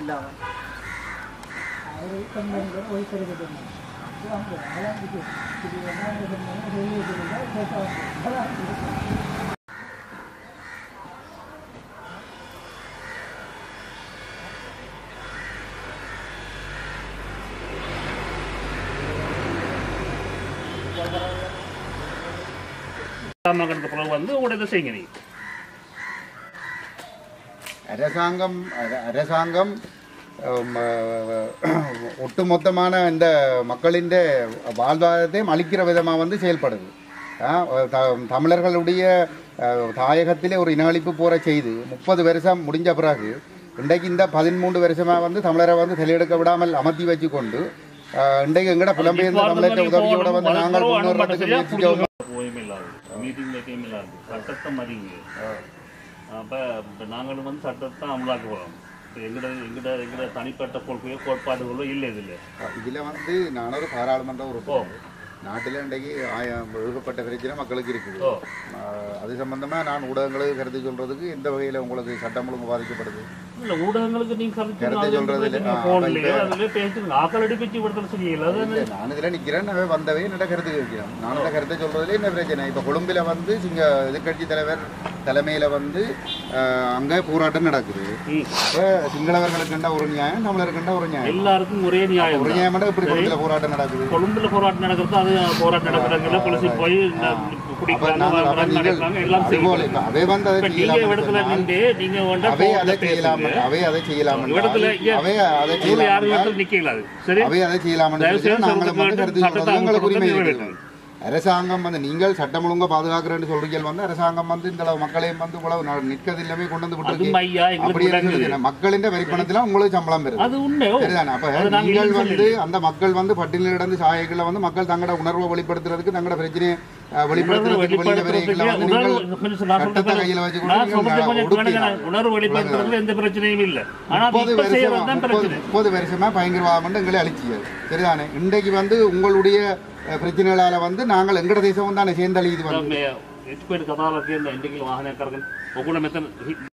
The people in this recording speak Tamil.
இல்லாமல் அவர் கொஞ்சம் போய் கொடுக்குது வாங்க அதெல்லாம் இது இது என்ன சொன்னாங்க வெளியே கேட்டாங்க மக்களுக்கு பிறகு வந்து உங்களோட இதை செய்யுங்க நீங்க அரசாங்கம் அர- அரசாங்கம் உம், அஹ், ஒட்டுமொத்தமான இந்த மக்களின் வாழ்வாதாரத்தையும் அளிக்கிற விதமாக வந்து செயல்படுது ஆ, த- தமிழர்களுடைய அஹ், தாயகத்திலே ஒரு இனஅழிப்பு போற செய்து முப்பது வருஷம் முடிஞ்ச பிறகு இன்றைக்கு இந்த பதிமூன்று வருஷமாக வந்து தமிழரை வந்து தலையெடுக்க விடாமல் அமர்த்தி வச்சு கொண்டு அஹ், இன்றைக்கு எங்கட புலம்பெயர்ந்த தமிழர்கிட்ட உதவியோட வந்து நாங்கள் கொண்டு வர்றதுக்கு முயற்சிக்க ஓய்வு இல்லாது மீட்டிங் வைக்கையும் இல்லாது சட்டத்தை மதிங்க அப்போ இப்போ நாங்களும் வந்து சட்டத்தை அமலாக்க போகிறோம் எங்கட எங்கட எங்கட தனிப்பட்ட கொள்கையோ கோட்பாடுகளோ இல்லை இதில் இதில் வந்து நான் ஒரு பாராளுமன்ற உறுப்பினர் நாட்டில் இன்றைக்கு ஆய- எழுதப்பட்ட பிரச்சனை மக்களுக்கு இருக்குது ஓ. ஆஹ் அது சம்பந்தமா நான் ஊடகங்களுக்கு கருத்து சொல்றதுக்கு எந்த வகையில் உங்களுக்கு சட்டம் ஒழுங்கு பாதிக்கப்படுது இல்லை ஊடகங்களுக்கு நீங்கள் கருத்தை சொல்றது இல்லை. ஆ, ஃபோன்லேயே அப்ப அதில் பேசுங்க ஆக்கள் அடிப்பிச்சு விடுதலை செய்யல அது இல்லை, நான் இதில் நிற்கிறேன் நான் வந்தவே என்னோட கருத்து கேட்கிறேன் நான் இந்த கருத்தை சொல்றதுல என்ன பிரச்சனை இப்போ கொழும்பில் வந்து சிங்க எதிர்கட்சி தலைவர் தலைமையில் வந்து ஆஹ், அங்கே போராட்டம் நடக்குது ம். இப்போ சிங்களவர்களுக்குண்டா ஒரு நியாயம் தமிழருக்குண்டா ஒரு நியாயம் எல்லாருக்கும் ஒரே நியாயம் ஒரு தான். நியாயம் இப்படி கொழும்பில் போராட்டம் நடக்குது கொழும்புல போராட்டம் நடக்கிறது அது போராட்டம் நடக்கிறாங்க போலீஸ் போய் இந்த அப்ப குடிக்கிறாங்க நாங்கள் அப்ப வாங்குறாங்க, நீங்கள் நடக்கிறாங்க எல்லாம் அதுபோல செய்யுங்க இப்ப அவை வந்து அதை இப்ப நீங்க செய்யலாம் இடத்துல நின்று நீங்க வந்து அவை phone ல அதை செய்யலாம் பேசுங்க. அவை அதை செய்யலாம் இடத்துல இங்க அவை அதை ஊர்ல யாரும் செய்யலாம் இடத்துல நிக்கல அது சரி அவை அதை செய்யலாம் தயவு செய்து நாங்களும் வந்து சட்டத்தை கருத்து சட்டத்தை சொல்றது எங்களுக்கு உரிமை அமல்படுத்த இருக்குது அரசாங்கம் வந்து நீங்கள் சட்டம் ஒழுங்கா பாதுகாக்கிறேன்னு சொல்றீங்க வந்து அரசாங்கம் வந்து இந்த அளவு மக்களையும் வந்து இவ்வளவு நா- நிற்கிறது எல்லாமே கொண்டு வந்து அது விட்டுருக்கு மையா எங்களுக்கு அப்படி விளங்குது இருக்குது மக்களின் வரிப்பணத்துல உங்களுக்கு சம்பளம் பெறுது அது உண்மையோ சரிதானே அப்ப அது நாங்க நீங்கள் இல்லைன்னு வந்து அந்த மக்கள் வந்து பட்டியலில் கிடந்து சாயைகளை வந்து மக்கள் தங்களோட உணர்வை வெளிப்படுத்துறதுக்கு தங்களோட பிரச்சனையை அஹ், வெளிப்படுத்துறதுக்கு வெளியில வரைகளை வந்து உணர்வு நீங்கள் கொஞ்சம் நான் சட்டத்தை சொல்றது கையில வச்சு நான் சொல்றது கொஞ்சம் கொண்டு கேளுங்க. உணர்வு வெளிப்படுத்துறதுல எந்த பிரச்சனையும் இல்ல ஆனா அது முப்பது இப்ப வருஷமா செய்யறது தான் முப்பது பிரச்சனை முப்பது வருஷமா பயங்கரவாதம் வந்து எங்களை அழிச்சியது சரிதானே இன்றைக்கு வந்து உங்களுடைய அஹ், பிரச்சனைகளால வந்து நாங்கள் எங்கட தேசம் தானே சேர்ந்தழியுது வந்து ಎಕ್ಸ್ಪೈರ್ಡ್ ಕಥಾಲಕ್ಕೆ ಎಂಡಿಗೆ ವಾಹನ ಕರ್ಕೊಂಡು ಒಬ್ಬನ ಮೆತ್ತನ